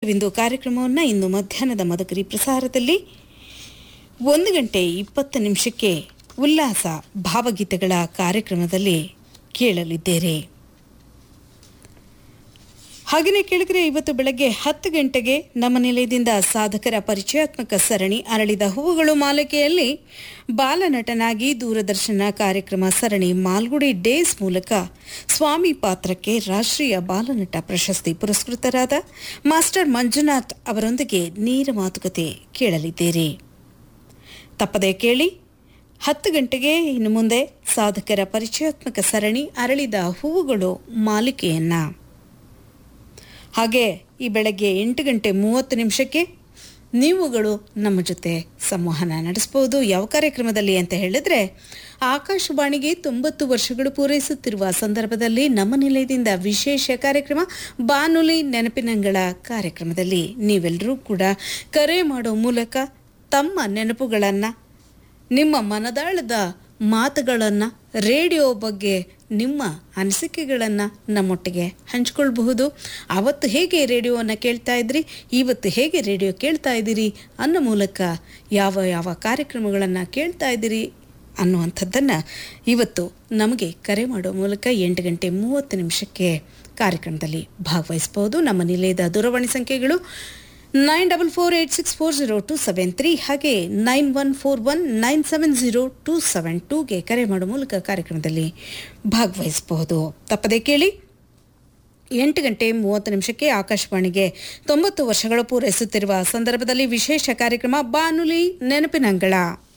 ಮಧುರವಿಂದು ಕಾರ್ಯಕ್ರಮವನ್ನು ಇಂದು ಮಧ್ಯಾಹ್ನದ ಮದಕರಿ ಪ್ರಸಾರದಲ್ಲಿ ಒಂದು ಗಂಟೆ ಇಪ್ಪತ್ತು ನಿಮಿಷಕ್ಕೆ ಉಲ್ಲಾಸ ಭಾವಗೀತೆಗಳ ಕಾರ್ಯಕ್ರಮದಲ್ಲಿ ಕೇಳಲಿದ್ದೇವೆ ಹಾಗೆಯೇ ಕೇಳಿದ್ರೆ ಇವತ್ತು ಬೆಳಗ್ಗೆ ಹತ್ತು ಗಂಟೆಗೆ ನಮ್ಮ ನಿಲಯದಿಂದ ಸಾಧಕರ ಪರಿಚಯಾತ್ಮಕ ಸರಣಿ ಅರಳಿದ ಹೂವುಗಳು ಮಾಲಿಕೆಯಲ್ಲಿ ಬಾಲನಟನಾಗಿ ದೂರದರ್ಶನ ಕಾರ್ಯಕ್ರಮ ಸರಣಿ ಮಾಲ್ಗುಡಿ ಡೇಸ್ ಮೂಲಕ ಸ್ವಾಮಿ ಪಾತ್ರಕ್ಕೆ ರಾಷ್ಟ್ರೀಯ ಬಾಲನಟ ಪ್ರಶಸ್ತಿ ಪುರಸ್ಕೃತರಾದ ಮಾಸ್ಟರ್ ಮಂಜುನಾಥ್ ಅವರೊಂದಿಗೆ ನೇರ ಮಾತುಕತೆ ಕೇಳಲಿದ್ದೀರಿ ತಪ್ಪದೆ ಕೇಳಿ ಹತ್ತು ಗಂಟೆಗೆ ಇನ್ನು ಮುಂದೆ ಸಾಧಕರ ಪರಿಚಯಾತ್ಮಕ ಸರಣಿ ಅರಳಿದ ಹೂವುಗಳು ಮಾಲಿಕೆಯನ್ನ ಹಾಗೆ ಈ ಬೆಳಗ್ಗೆ ಎಂಟು ಗಂಟೆ ಮೂವತ್ತು ನಿಮಿಷಕ್ಕೆ ನೀವುಗಳು ನಮ್ಮ ಜೊತೆ ಸಂವಹನ ನಡೆಸ್ಬೋದು ಯಾವ ಕಾರ್ಯಕ್ರಮದಲ್ಲಿ ಅಂತ ಹೇಳಿದ್ರೆ ಆಕಾಶವಾಣಿಗೆ ತೊಂಬತ್ತು ವರ್ಷಗಳು ಪೂರೈಸುತ್ತಿರುವ ಸಂದರ್ಭದಲ್ಲಿ ನಮ್ಮ ನಿಲಯದಿಂದ ವಿಶೇಷ ಕಾರ್ಯಕ್ರಮ ಬಾನುಲಿ ನೆನಪಿನಂಗಳ ಕಾರ್ಯಕ್ರಮದಲ್ಲಿ ನೀವೆಲ್ಲರೂ ಕೂಡ ಕರೆ ಮಾಡೋ ಮೂಲಕ ತಮ್ಮ ನೆನಪುಗಳನ್ನು ನಿಮ್ಮ ಮನದಾಳದ ಮಾತುಗಳನ್ನು ರೇಡಿಯೋ ಬಗ್ಗೆ ನಿಮ್ಮ ಅನಿಸಿಕೆಗಳನ್ನು ನಮ್ಮೊಟ್ಟಿಗೆ ಹಂಚ್ಕೊಳ್ಬಹುದು ಅವತ್ತು ಹೇಗೆ ರೇಡಿಯೋವನ್ನು ಕೇಳ್ತಾ ಇದ್ರಿ ಇವತ್ತು ಹೇಗೆ ರೇಡಿಯೋ ಕೇಳ್ತಾ ಇದ್ದೀರಿ ಅನ್ನೋ ಮೂಲಕ ಯಾವ ಯಾವ ಕಾರ್ಯಕ್ರಮಗಳನ್ನು ಕೇಳ್ತಾ ಇದ್ದೀರಿ ಅನ್ನುವಂಥದ್ದನ್ನು ಇವತ್ತು ನಮಗೆ ಕರೆ ಮಾಡೋ ಮೂಲಕ ಎಂಟು ಗಂಟೆ ಮೂವತ್ತು ನಿಮಿಷಕ್ಕೆ ಕಾರ್ಯಕ್ರಮದಲ್ಲಿ ಭಾಗವಹಿಸ್ಬೋದು ನಮ್ಮ ನಿಲಯದ ದೂರವಾಣಿ ಸಂಖ್ಯೆಗಳು nine double four eight six four zero two seven three ಹಾಗೆ nine one four one nine seven zero two seven ಟೂಗೆ ಕರೆ ಮಾಡೋ ಮೂಲಕ ಕಾರ್ಯಕ್ರಮದಲ್ಲಿ ಭಾಗವಹಿಸಬಹುದು ತಪ್ಪದೆ ಕೇಳಿ ಎಂಟು ಗಂಟೆ ಮೂವತ್ತು ನಿಮಿಷಕ್ಕೆ ಆಕಾಶವಾಣಿಗೆ ತೊಂಬತ್ತು ವರ್ಷಗಳು ಪೂರೈಸುತ್ತಿರುವ ಸಂದರ್ಭದಲ್ಲಿ ವಿಶೇಷ ಕಾರ್ಯಕ್ರಮ ಬಾನುಲಿ ನೆನಪಿನಂಗಳ